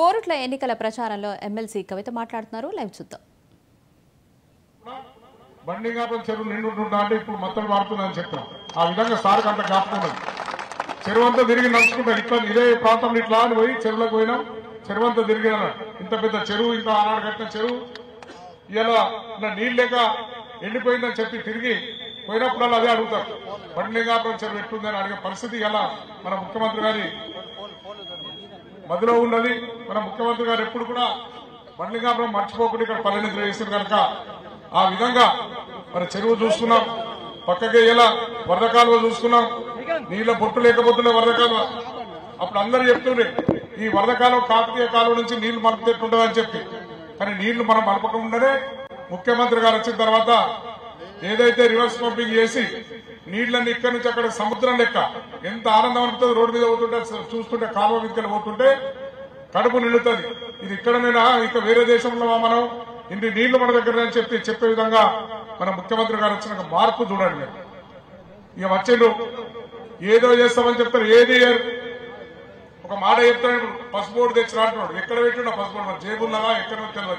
కోరుట్ల ఎన్నికల ప్రచారంలో ఎమ్మెల్సీ కవిత మాట్లాడుతున్నారు లైవ్ చూద్దాం బండిగాపం చెరువు నిండుంటుందా అంటే ఇప్పుడు మొత్తం వాడుతుందని చెప్తాం ఆ విధంగా సార్కి అంత జ్ఞాపకం ఉన్నది చెరువు అంతా తిరిగి నడుచుకుంటాం ఇట్లా ఇదే ప్రాంతంలో ఇట్లా అని పోయి చెరువులకు పోయినాం చెరువు అంతా తిరిగిన ఇంత పెద్ద చెరువు ఇంత ఆనాడు కట్టిన చెరువు ఇలా ఇలా నీళ్ళు లేక ఎండిపోయిందని చెప్పి తిరిగి పోయినప్పుడల్లా అదే అడుగుతారు బండిలింగాపురం చెరువు ఎట్లుందని అడిగే పరిస్థితి ఎలా మన ముఖ్యమంత్రి గారి మదిలో ఉన్నది మన ముఖ్యమంత్రి గారు ఎప్పుడు కూడా బండ్లింగాపురం మర్చిపోకుండా ఇక్కడ పల్లెనిద్ర చేసిన కనుక ఆ విధంగా మన చెరువు చూసుకున్నాం పక్కకే ఎలా వరద కాలువ చూసుకున్నాం నీళ్ళ బొట్టు లేకపోతుండే వరద కాలువ అప్పుడు అందరూ చెప్తుండే ఈ వరద కాలువ కాకతీయ కాలువ నుంచి నీళ్లు మలుపుతుండదని చెప్పి కానీ నీళ్లు మనం మలపకుండానే ముఖ్యమంత్రి గారు వచ్చిన తర్వాత ఏదైతే రివర్స్ పంపింగ్ చేసి నీళ్లన్నీ ఇక్కడి నుంచి అక్కడ సముద్రం లెక్క ఎంత ఆనందం అనిపిస్తుంది రోడ్డు మీద పోతుంటే చూస్తుంటే కాలువ మీదకి పోతుంటే కడుపు నిండుతుంది ఇది ఇక్కడనేనా ఇక వేరే దేశంలో మనం ఇన్ని నీళ్లు మన దగ్గర అని చెప్పి చెప్పే విధంగా మన ముఖ్యమంత్రి గారు వచ్చిన మార్పు చూడండి మీరు ఇక వచ్చిండు ఏదో చేస్తామని చెప్తారు ఏది చేయరు. ఒక మాట చెప్తాడు ఇప్పుడు పసుపోడు తెచ్చి అంటున్నాడు ఎక్కడ పెట్టిండో పసుపోడు మరి జేబున్నావా ఎక్కడ తెలియదు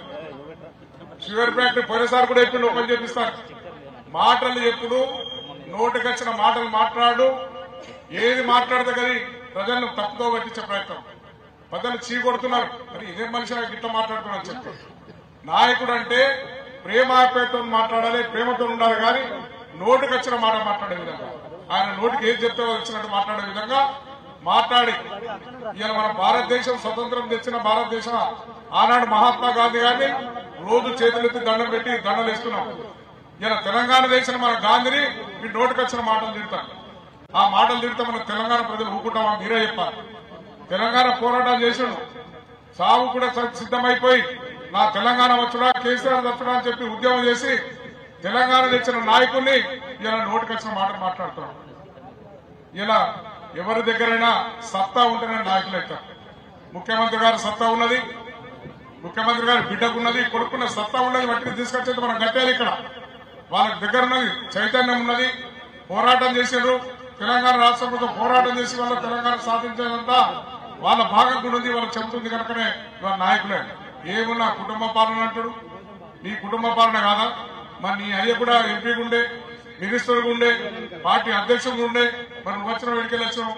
షుగర్ ఫ్యాక్టరీ పోయినసారి కూడా ఎప్పుడు ఓపెన్ చేపిస్తాను మాటలు ఎప్పుడు నోటికొచ్చిన మాటలు మాట్లాడు ఏది మాట్లాడితే కానీ ప్రజలను తప్పుతో పట్టించే ప్రయత్నం ప్రజలు చీకొడుతున్నారు మరి ఇదే మనిషి నాకు ఇట్లా మాట్లాడుతున్నాను చెప్పి నాయకుడు అంటే ప్రేమ ఆప్యాయతో మాట్లాడాలి ప్రేమతో ఉండాలి కానీ నోటికొచ్చిన మాట మాట్లాడే విధంగా ఆయన నోటికి ఏది చెప్తే వచ్చినట్టు మాట్లాడే విధంగా మాట్లాడి ఇవాళ మన భారతదేశం స్వతంత్రం తెచ్చిన భారతదేశం ఆనాడు మహాత్మా గాంధీ గారిని రోజు చేతులెత్తి దండం పెట్టి దండలు ఇస్తున్నాం ఇలా తెలంగాణ దేశం మన గాంధీని మీ నోటికొచ్చిన మాటలు తిడతాం ఆ మాటలు తిడితే మన తెలంగాణ ప్రజలు ఊరుకుంటామా మీరే చెప్పాలి తెలంగాణ పోరాటం చేసిండు సాగు కూడా స- సిద్ధమైపోయి నా తెలంగాణ వచ్చుడా కేసీఆర్ వచ్చుడా అని చెప్పి ఉద్యమం చేసి తెలంగాణ తెచ్చిన నాయకుడిని ఇలా నోటికొచ్చిన మాటలు మాట్లాడుతున్నాం ఇలా ఎవరి దగ్గరైనా సత్తా ఉంటేనే నాయకులు అవుతారు ముఖ్యమంత్రి గారు సత్తా ఉన్నది ముఖ్యమంత్రి గారి బిడ్డకున్నది కొడుకున్న సత్తా ఉన్నది వాటిని తీసుకొచ్చేది మనం కట్టాలి ఇక్కడ వాళ్ళకి దగ్గర ఉన్నది చైతన్యం ఉన్నది పోరాటం చేసారు తెలంగాణ రాష్ట్ర ప్రభుత్వం పోరాటం చేసి వాళ్ళ తెలంగాణ సాధించేదంతా వాళ్ళ భాగం కూడా ఉంది వాళ్ళకి చెబుతుంది కనుకనే వాళ్ళ నాయకులే ఏమున్నా కుటుంబ పాలన అంటాడు నీ కుటుంబ పాలన కాదా మరి నీ అయ్య కూడా ఎంపీ ఉండే మినిస్టర్ ఉండే పార్టీ అధ్యక్షుడు ఉండే మరి నువ్వు వచ్చిన వెడికెళ్ళి వచ్చినావు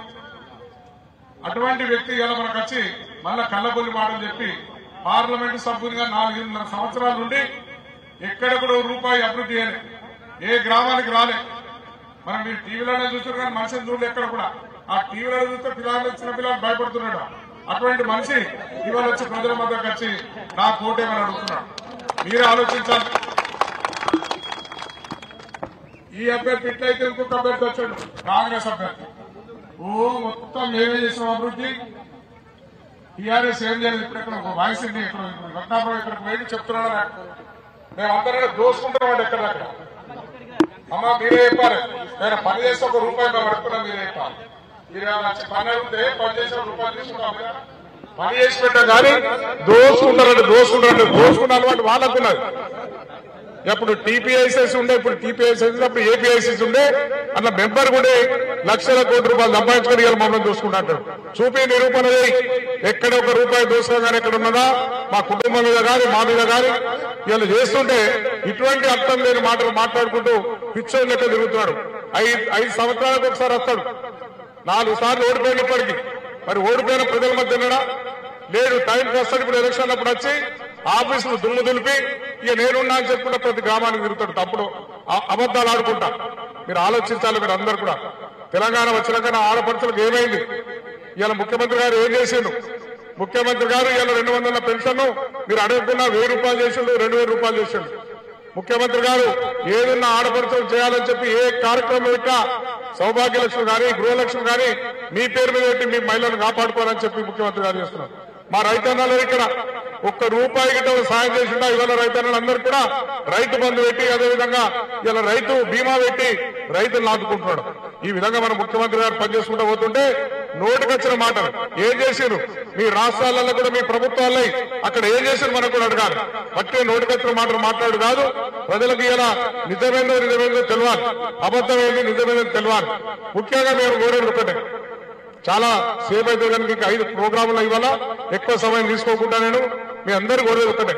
అటువంటి వ్యక్తి ఇలా మనకు వచ్చి మళ్ళా కళ్ళబొల్లి మాటలు చెప్పి పార్లమెంటు సభ్యునిగా నాలుగున్నర సంవత్సరాల నుండి ఎక్కడ కూడా ఓ రూపాయి అభివృద్ధి చేయలే ఏ గ్రామానికి రాలే మనం మీరు టీవీలోనే చూసారు కానీ మనిషిని చూడలే ఎక్కడ కూడా ఆ టీవీలో చూస్తే పిల్లలు చిన్న పిల్లలు భయపడుతున్నాడు అటువంటి మనిషి ఇవాళ వచ్చి ప్రజల మధ్యకి వచ్చి నా కోటేమని అడుగుతున్నాడు మీరే ఆలోచించాలి ఈ అభ్యర్థి ఇట్లయితే ఇంకొక అభ్యర్థి వచ్చాడు కాంగ్రెస్ అభ్యర్థి ఓ మొత్తం మేమే చేసిన అభివృద్ధి టీఆర్ఎస్ ఏం చేయలేదు ఇప్పుడు ఇక్కడ ఒక వాయిస్ ఉంది ఇక్కడ రత్నాపురం ఇక్కడికి వెళ్ళి చెప్తున్నాడు నాకు. మేమందరం దోసుకుంటామండి ఎక్కడ అక్కడ అమ్మా మీరే చెప్పాలి నేను పని చేస్తే ఒక రూపాయి మేము అడుగుతున్నాం మీరే చెప్పాలి మీరు ఏమైనా వచ్చి పని అడిగితే పని చేసిన రూపాయలు తీసుకుంటాం కదా? పని చేసి పెట్టాం కానీ దోసుకుంటారండి దోసుకుంటారండి దోసుకున్న అలవాటు వాళ్ళకున్నది ఎప్పుడు టీపీఐసీఎస్ ఉండే ఇప్పుడు టీపీఐసీఎస్ అప్పుడు ఏపీఐసీస్ ఉండే అట్లా మెంబర్ కూడా లక్షల కోటి రూపాయలు సంపాదించుకొని ఇవాళ మమ్మల్ని చూసుకుంటాడు చూపి నిరూపణ చేయి ఎక్కడ ఒక రూపాయి దోషం కానీ ఎక్కడ ఉన్నదా మా కుటుంబం మీద కానీ మా మీద కానీ ఇవాళ చేస్తుంటే ఇటువంటి అర్థం లేని మాటలు మాట్లాడుకుంటూ పిచ్చోని లెక్క తిరుగుతున్నాడు ఐదు ఐదు సంవత్సరాలకు ఒకసారి వస్తాడు నాలుగు సార్లు ఓడిపోయినప్పటికీ మరి ఓడిపోయిన ప్రజల మధ్య ఉన్నాడా లేడు టైంకి వస్తాడు ఇప్పుడు ఎలక్షన్ అప్పుడు వచ్చి ఆఫీసులు దుమ్ము దులిపి ఇక నేనున్నా అని చెప్పుకుంటే ప్రతి గ్రామానికి తిరుగుతాడు తప్పుడు ఆ- అబద్ధాలు ఆడుకుంటా మీరు ఆలోచించాలి మీరు అందరు కూడా తెలంగాణ వచ్చినాక నా ఆడపడుచులకు ఏమైంది ఇవాళ ముఖ్యమంత్రి గారు ఏం చేసిండు ముఖ్యమంత్రి గారు ఇవాళ రెండు వందల పెన్షన్ మీరు అడగకుండా వెయ్యి రూపాయలు చేసిండు రెండు వేల రూపాయలు చేసిండు ముఖ్యమంత్రి గారు ఏదన్నా ఆడపడుచులు చేయాలని చెప్పి ఏ కార్యక్రమం పెట్టా సౌభాగ్య లక్ష్మి కానీ గృహలక్ష్మి కానీ మీ పేరు మీద పెట్టి మీ మహిళలను కాపాడుకోవాలని చెప్పి ముఖ్యమంత్రి గారు చేస్తున్నారు మా రైతన్నలు ఇక్కడ ఒక్క రూపాయి గిట్ట సాయం చేసిండా ఇవాళ రైతన్నలు అందరూ కూడా రైతు బంధు పెట్టి అదేవిధంగా ఇవాళ రైతు బీమా పెట్టి రైతులు నాటుకుంటున్నాడు ఈ విధంగా మన ముఖ్యమంత్రి గారు పనిచేసుకుంటూ పోతుంటే నోటికొచ్చిన మాటలు ఏం చేశారు మీ రాష్ట్రాలలో కూడా మీ ప్రభుత్వాలై అక్కడ ఏం చేశారు మనకు కూడా అడగాలి బట్టే నోటికొచ్చిన మాటలు మాట్లాడు కాదు ప్రజలకు ఇలా నిజమేందో నిజమేందో తెలియాలి అబద్ధమేంది నిజమేందో తెలియాలి ముఖ్యంగా మేము కోరేది ఒకటే చాలా సేఫ్ అయితే కనుక ఇంకా ఐదు ప్రోగ్రాములు ఇవాళ ఎక్కువ సమయం తీసుకోకుండా నేను మీ అందరు కోరేది ఒకటే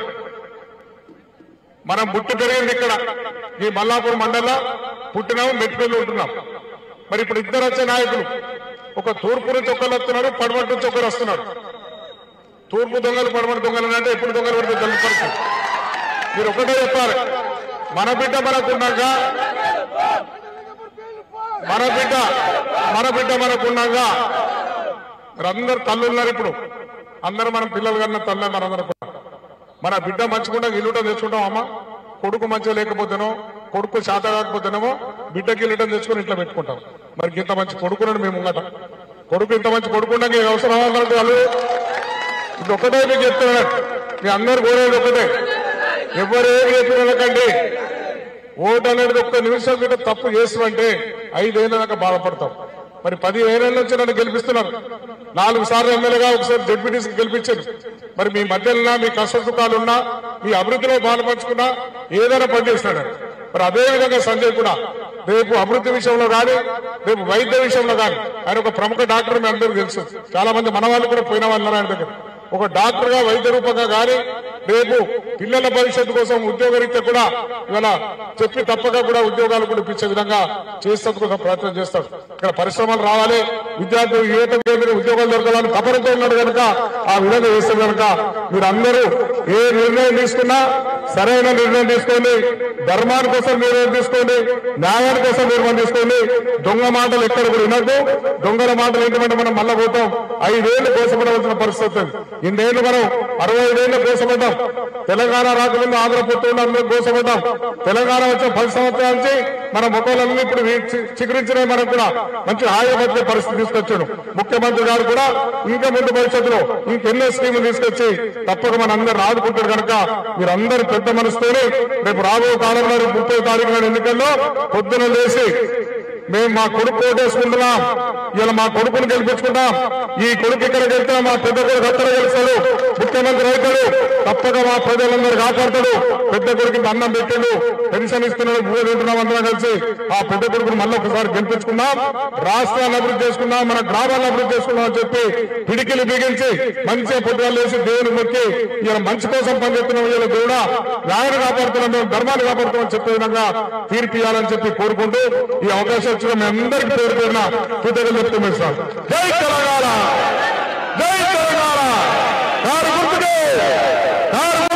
మనం పుట్టి పెరిగింది ఇక్కడ ఈ మల్లాపూర్ మండలంలో పుట్టినాము మెట్టిపల్లి ఉంటున్నాం మరి ఇప్పుడు ఇద్దరు వచ్చే నాయకులు ఒక తూర్పు నుంచి ఒకరు వస్తున్నారు పడమటి నుంచి ఒకరు వస్తున్నారు తూర్పు దొంగలు పడమటి దొంగలు అంటే ఎప్పుడు దొంగలు పడితే తెలుసు పరిస్థితి మీరు ఒకటే చెప్పాలి మన బిడ్డ మనకున్నాక మన బిడ్డ మన బిడ్డ మనకున్నాక అందరు తల్లు ఉన్నారు ఇప్పుడు అందరూ మనం పిల్లలు కన్నా తల్లే మనందరం కూడా. మన బిడ్డ మంచిగుండా ఇల్లుట తెచ్చుకుంటాం అమ్మ కొడుకు మంచిగా లేకపోతేనో కొడుకు శాత కాకపోతేనేమో బిడ్డకి ఇల్లుటం తెచ్చుకొని ఇంట్లో పెట్టుకుంటాం మరి ఇంత మంచి కొడుకున్నాడు మేము ముంగట కొడుకు ఇంత మంచి కొడుకున్నా అవసరం అన్నట్టు వాళ్ళు ఇది ఒకటే మీకు చెప్తున్నాడు మీ అందరు కోరేది ఒకటే ఎవరేమి చెప్పినకండి ఓటు అనేది ఒక్క నిమిషం మీద తప్పు చేసివంటే ఐదేళ్ల దాకా బాధపడతాం మరి పది ఏళ్ళ నుంచి నన్ను గెలిపిస్తున్నారు నాలుగు సార్లు ఎమ్మెల్యేగా ఒకసారి డెప్యూటీస్ గెలిపించారు మరి మీ మధ్యలో మీ కష్ట సుఖాలున్నా మీ అభివృద్ధిలో పాల్పంచుకున్నా ఏదైనా పనిచేస్తున్నాడు మరి అదే విధంగా సంజయ్ కూడా రేపు అభివృద్ధి విషయంలో కానీ రేపు వైద్య విషయంలో కానీ ఆయన ఒక ప్రముఖ డాక్టర్ మీ అందరికీ తెలుసు చాలా మంది మన వాళ్ళు కూడా పోయిన వాళ్ళు ఉన్నారు ఆయన దగ్గర ఒక డాక్టర్ గా వైద్య రూపంగా కానీ రేపు పిల్లల భవిష్యత్తు కోసం ఉద్యోగరీత్యా కూడా ఇవాళ చెప్పి తప్పక కూడా ఉద్యోగాలు కూడా ఇప్పించే విధంగా చేసేందుకు కోసం ప్రయత్నం చేస్తాడు ఇక్కడ పరిశ్రమలు రావాలి విద్యార్థులు యువత మీరు ఉద్యోగాలు దొరకాలని తపనతో ఉన్నాడు కనుక ఆ విధంగా చేస్తే కనుక మీరు అందరూ ఏ నిర్ణయం తీసుకున్నా సరైన నిర్ణయం తీసుకోండి ధర్మాని కోసం నిర్ణయం తీసుకోండి న్యాయాని కోసం నిర్ణయం తీసుకోండి దొంగ మాటలు ఎక్కడ కూడా వినద్దు దొంగల మాటలు ఏంటంటే మనం మళ్ళా పోతాం ఐదేళ్లు కోసపడవలసిన పరిస్థితి ఉంది. ఇన్నేళ్లు మనం అరవై ఐదేళ్లు కోసపడ్డాం తెలంగాణ రాకముందు ఆంధ్రప్రదేశ్ అందరూ కోసపడ్డాం తెలంగాణ వచ్చిన పది సంవత్సరాల నుంచి మన ముఖాలన్నీ ఇప్పుడు చి- చిగురించినాయి మనకు కూడా మంచి హాయి బతికే పరిస్థితి తీసుకొచ్చాడు ముఖ్యమంత్రి గారు కూడా ఇంకా ముందు భవిష్యత్తులో ఇంకెన్నో స్కీములు తీసుకొచ్చి తప్పక మన అందరు ఆదుకుంటారు కనుక మీరందరూ పెద్ద మనసుతోని రేపు రాబో కాలంలో రేపు ముప్పై తారీఖు నాడు ఎన్నికల్లో పొద్దున లేచి మేము మా కొడుకు ఓటేసుకుంటున్నాం ఇలా మా కొడుకుని గెలిపించుకుంటాం ఈ కొడుకు ఇక్కడ గెలిచినా మా పెద్ద కొడుకు అక్కడ గెలుస్తాడు ముఖ్యమంత్రి అవుతాడు తప్పక మా ప్రజలందరూ కాపాడతాడు పెద్ద కొడుకు అన్నం పెట్టాడు పెన్షన్ ఇస్తున్నాడు భూమి తింటున్నాం అందరం కలిసి ఆ పెద్ద కొడుకుని మళ్ళీ ఒకసారి గెలిపించుకున్నాం రాష్ట్రాన్ని అభివృద్ధి చేసుకున్నాం మన గ్రామాలను అభివృద్ధి చేసుకున్నాం అని చెప్పి పిడికిలు బిగించి మంచిగా పొద్దుగాలు వేసి దేవుని మొక్కి ఇలా మంచి కోసం పనిచేస్తున్నాం ఇలా దేవుడా న్యాయాన్ని కాపాడుతున్నాం మేము ధర్మాన్ని కాపాడుతున్నాం చెప్పే విధంగా తీర్పు ఇవ్వాలని చెప్పి కోరుకుంటూ ఈ అవకాశం వచ్చిన మీ అందరికీ పేరు పేరున కృతజ్ఞతలు చెప్తూ మీరు సార్ జై తెలంగాణ జై తెలంగాణ కారు గుర్తుకే కారు